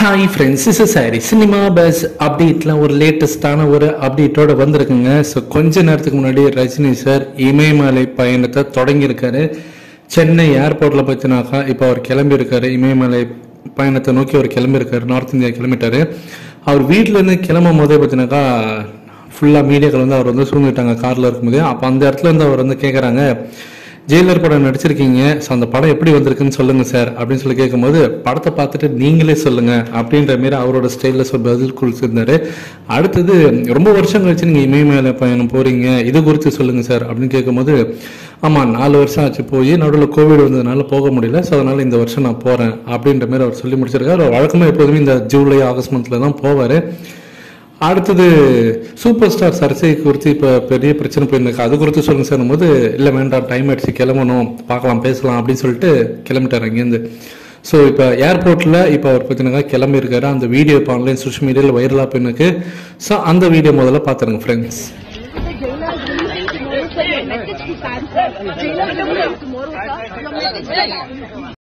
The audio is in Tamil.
ஹாய் ஃப்ரெண்ட்ஸ் இஸ் சாரி சினிமா பஸ் அப்டேட்ல ஒரு லேட்டஸ்டான ஒரு அப்டேட்டோட வந்திருக்குங்க ஸோ கொஞ்ச நேரத்துக்கு முன்னாடி ரஜினி சார் இமயமலை பயணத்தை தொடங்கியிருக்காரு சென்னை ஏர்போர்ட்ல பார்த்தினாக்கா இப்போ அவர் கிளம்பி இருக்காரு இமயமலை பயணத்தை நோக்கி அவர் கிளம்பி இருக்காரு நார்த் இந்தியா கிளம்பிட்டாரு அவர் வீட்ல இருந்து கிளம்பும் போதே பார்த்தினாக்கா ஃபுல்லாக மீடியாக்கள் வந்து அவர் வந்து சூழ்ந்துட்டாங்க காரில் இருக்கும்போதே அப்போ அந்த இடத்துல இருந்து அவர் வந்து கேட்குறாங்க ஜெயிலர் படம் நடிச்சிருக்கீங்க ஸோ அந்த படம் எப்படி வந்திருக்குன்னு சொல்லுங்க சார் அப்படின்னு சொல்லி கேட்கும்போது படத்தை பார்த்துட்டு நீங்களே சொல்லுங்க அப்படின்ற மாரி அவரோட ஸ்டைலில் சொல் பதில் கொடுத்துருந்தாரு அடுத்தது ரொம்ப வருஷம் கழிச்சு நீங்கள் இமயமலை பயணம் போறீங்க இது குறித்து சொல்லுங்க சார் அப்படின்னு கேட்கும்போது ஆமாம் நாலு வருஷம் ஆச்சு போய் நடுவில் கோவிட் வந்ததுனால போக முடியல ஸோ அதனால இந்த வருஷம் நான் போறேன் அப்படின்ற மாதிரி அவர் சொல்லி முடிச்சிருக்காரு அவர் வழக்கமாக எப்போதுமே இந்த ஜூலை ஆகஸ்ட் மந்த்ல தான் போவார் அடுத்தது சூப்பர் ஸ்டார் சர்ச்சை குறித்து இப்போ பெரிய பிரச்சனை போயிருந்துருக்கு அது குறித்து சொல்லுங்க சார் போது இல்லை வேண்டாம் டைம் ஆயிடுச்சு கிளம்பணும் பார்க்கலாம் பேசலாம் அப்படின்னு சொல்லிட்டு கிளம்பிட்டார் அங்கேருந்து ஸோ இப்போ ஏர்போர்ட்டில் இப்போ அவர் பார்த்தீங்கன்னா கிளம்பி இருக்காரு அந்த வீடியோ இப்போ ஆன்லைன் சோஷியல் மீடியாவில் வைரலாக போயிருக்கு ஸோ அந்த வீடியோ முதல்ல பார்த்துருங்க friends message to fans, sir. Jailer tomorrow, tomorrow, sir. Your message to fans.